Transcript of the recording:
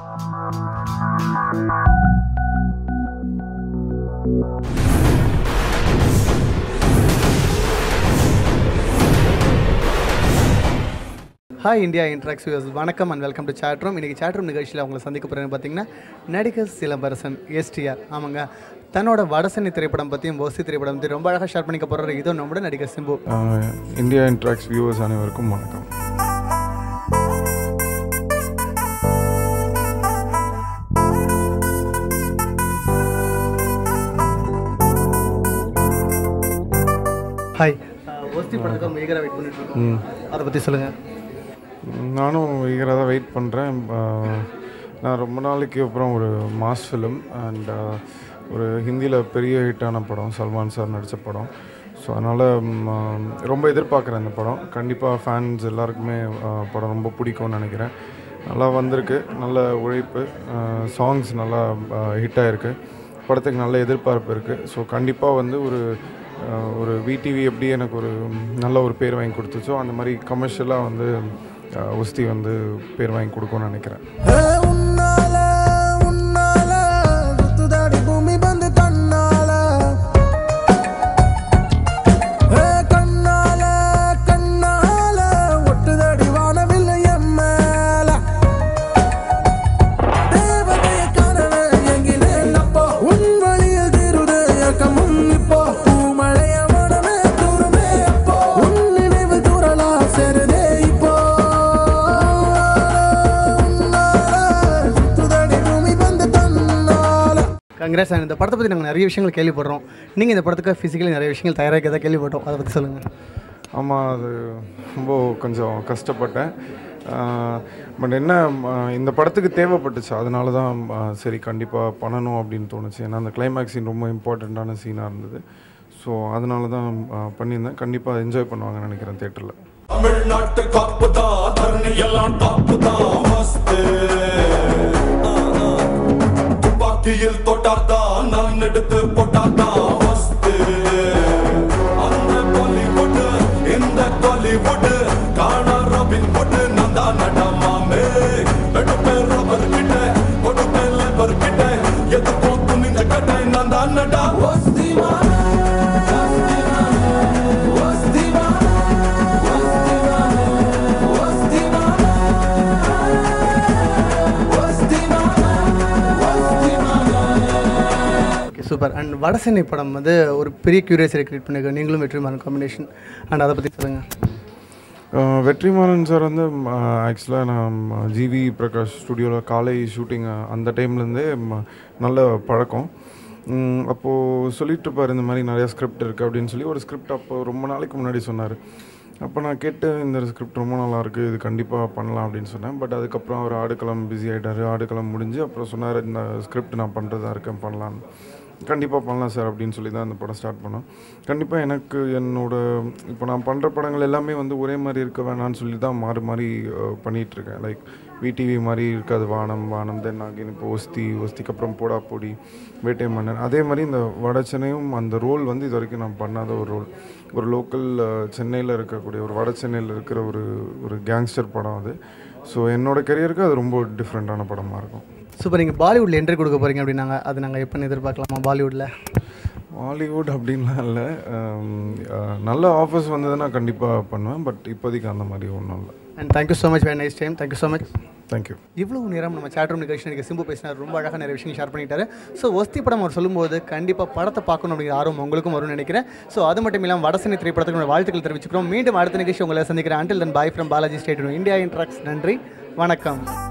hi India interacts views வணக்கம் and welcome to chat room இன்றைக்கி chat room நிகழ்ச்சியில் அவங்களை சந்திக்க போகிறேன்னு பார்த்தீங்கன்னா நடிகர் சிலம்பரசன் எஸ்டிஆர் ஆமாங்க தன்னோட வடசனி திரைப்படம் பற்றியும் ஓசி திரைப்படம் பற்றி ரொம்ப அழகாக ஷேர் பண்ணிக்க போகிறாரு இதோ நம்மளோட நடிகர் சிம்பு ஆஹ் இந்தியா இன்ட்ராக்ஸ் வியூவர்ஸ் அனைவருக்கும் வணக்கம் ஹாய் ஓசி படத்துக்கு ஈகராக வெயிட் பண்ணிட்டு இருக்கோம் அதை பற்றி சொல்லுங்கள் நானும் ஈகராக தான் வெயிட் பண்ணுறேன் நான் ரொம்ப நாளைக்கு அப்புறம் ஒரு மாஸ் ஃபிலிம் அண்ட் ஒரு ஹிந்தியில் பெரிய ஹிட்டான படம் சல்மான் சார் நடித்த படம் ஸோ அதனால் ரொம்ப எதிர்பார்க்குறேன் இந்த படம் கண்டிப்பாக ஃபேன்ஸ் எல்லாருக்குமே ஆஹ் படம் ரொம்ப பிடிக்கும்னு நினைக்கிறேன் நல்லா வந்திருக்கு நல்ல உழைப்பு சாங்ஸ் நல்லா ஹிட் ஆகிருக்கு படத்துக்கு நல்ல எதிர்பார்ப்பு இருக்குது ஸோ கண்டிப்பாக வந்து ஒரு ஆஹ் ஒரு விடிவி எப்படி எனக்கு ஒரு நல்ல ஒரு பேர் வாங்கி கொடுத்துச்சோ அந்த மாதிரி கமர்ஷியலாக வந்து ஆஹ் உஸ்தி வந்து பேர் வாங்கி கொடுக்கும்னு நினைக்கிறேன் ஏ உன்னால உன்னால சுத்துதாடி பூமி பந்து தன்னால ஏ கண்ணால கண்ணால ஒட்டுதடி வானவில்லை என் மேல தேவதைய காணவே எங்கினேன் அப்போ உன் வழியில் தீருது ஏக்கமும் இப்போ பூமழைய மனமே தூரமே அப்போ உன் நினைவு தூரலா சேருதே இப்போ உன்னால சுத்துதடி பூமி பந்து தன்னால கங்க்ரேஸ் இந்த படத்தை பற்றி நாங்கள் நிறைய விஷயங்கள் கேள்விப்படுறோம் நீங்கள் இந்த படத்துக்கு ஃபிசிக்கலி நிறைய விஷயங்கள் தயாரிக்கிறதா கேள்விப்பட்டோம் அதை பற்றி சொல்லுங்கள் ஆமாம் அது ரொம்ப கொஞ்சம் கஷ்டப்பட்டேன் பட் என்ன ஆஹ் இந்த படத்துக்கு தேவைப்பட்டுச்சு அதனால தான் ஆஹ் சரி கண்டிப்பாக பண்ணணும் அப்படின்னு தோணுச்சு ஏன்னா அந்த கிளைமேக்ஸ் சீன் ரொம்ப இம்பார்ட்டண்ட்டான சீனாக இருந்தது ஸோ அதனால தான் ஆஹ் பண்ணியிருந்தேன் கண்டிப்பாக என்ஜாய் பண்ணுவாங்கன்னு நினைக்கிறேன் தேட்டரில் தமிழ்நாட்டு காப்பு தான் தரணி எல்லாம் டாப்பு தான் மஸ்து துப்பாக்கியில் தொட்டாதான் நான் எடுத்து போட்டாதான் மஸ்து அந்த பாலிவுட் இந்த காலிவுட் காணா ராபின் புட் நான் தான் நடமாமே எடுப்பே ரப்பர் கிட்ட கொடுப்பே லேபர் கிட்ட எதுக்கும் துணிஞ்ச கட்டை நான் தான் நடா வஸ்திவான ஓகே சூப்பர் அண்ட் வடசென்னை படம் வந்து ஒரு பெரிய கியூரியாசிட்டி கிரியேட் பண்ணிருக்கு நீங்களும் வெற்றிமாறன் காம்பினேஷன் அண்ட் அதை பற்றி சொல்லுங்கள் ஆஹ் வெற்றிமாறன் சார் வந்து ஆக்சுவலாக நான் ஜிவி பிரகாஷ் ஸ்டுடியோவில் காலை ஷூட்டிங் அந்த டைம்லேருந்தே நல்ல பழக்கம் உம், அப்போது சொல்லிட்டு இருப்பார் இந்த மாதிரி நிறைய ஸ்கிரிப்ட் இருக்குது அப்படின்னு சொல்லி ஒரு ஸ்கிரிப்ட் அப்போ ரொம்ப நாளைக்கு முன்னாடி சொன்னார் அப்போ நான் கேட்டு இந்த ஸ்கிரிப்ட் ரொம்ப நல்லா இருக்குது இது கண்டிப்பாக பண்ணலாம் அப்படின்னு சொன்னேன் பட் அதுக்கப்புறம் அவர் ஆடுகளம் பிஸி ஆகிட்டார் ஆடுகளம் முடிஞ்சு அப்புறம் சொன்னார் இந்த ஸ்கிரிப்ட் நான் பண்ணுறதா இருக்கேன் பண்ணலான்னு கண்டிப்பாக பண்ணலாம் சார் அப்படின்னு சொல்லி தான் அந்த படம் ஸ்டார்ட் பண்ணோம் கண்டிப்பாக எனக்கு என்னோட இப்போ நான் பண்ணுற படங்கள் எல்லாமே வந்து ஒரே மாதிரி இருக்க வேணாம்னு சொல்லி தான் மாறி மாறி அஹ், பண்ணிட்டு இருக்கேன் லைக் விடிவி மாதிரி இருக்காது வானம் வானம் தென் ஆகின் இப்போ ஒஸ்தி ஒஸ்திக்கு அப்புறம் போடா பொடி வேட்டை மன்னன் அதே மாதிரி இந்த வட சென்னையும் அந்த ரோல் வந்து இது வரைக்கும் நான் பண்ணாத ஒரு ரோல் ஒரு லோக்கல் சென்னையில் இருக்கக்கூடிய ஒரு வட சென்னையில் இருக்கிற ஒரு ஒரு கேங்ஸ்டர் படம் அது ஸோ என்னோட கெரியருக்கு அது ரொம்ப டிஃப்ரெண்ட்டான படமாக இருக்கும் சூப்பர் நீங்கள் பாலிவுட்டில் என்ட்ரி கொடுக்க போகிறீங்க அப்படின்னாங்க அது நாங்கள் எப்போ எதிர்பார்க்கலாமா பாலிவுட்டில் ஹாலிவுட் அப்படின்லாம் இல்லை நல்ல ஆஃபர்ஸ் வந்ததுன்னா கண்டிப்பாக பண்ணுவேன் பட் இப்போதைக்கு அந்த மாதிரி ஒன்றும் இல்லை and thank you so much very nice time thank you so much thank you இவ்வளவு நேரம் நம்ம chat room நிகழ்ச்சி நினைக்க சிம்பு பேசினார் ரொம்ப அழகாக நிறைய விஷயங்கள் ஷேர் பண்ணிட்டாரு ஸோ ஒஸ்தி படம் அவர் சொல்லும்போது கண்டிப்பாக படத்தை பார்க்கணும் அப்படிங்கிற ஆர்வம் உங்களுக்கும் வரும்னு நினைக்கிறேன் ஸோ அது மட்டும் இல்லாமல் வடசனி திரைப்படத்துக்கு உங்களோட வாழ்த்துக்கள் தெரிவிச்சுக்கிறோம் மீண்டும் அடுத்த நிகழ்ச்சி உங்களை சந்திக்கிறேன் until then bye from Balaji state India interacts நன்றி வணக்கம்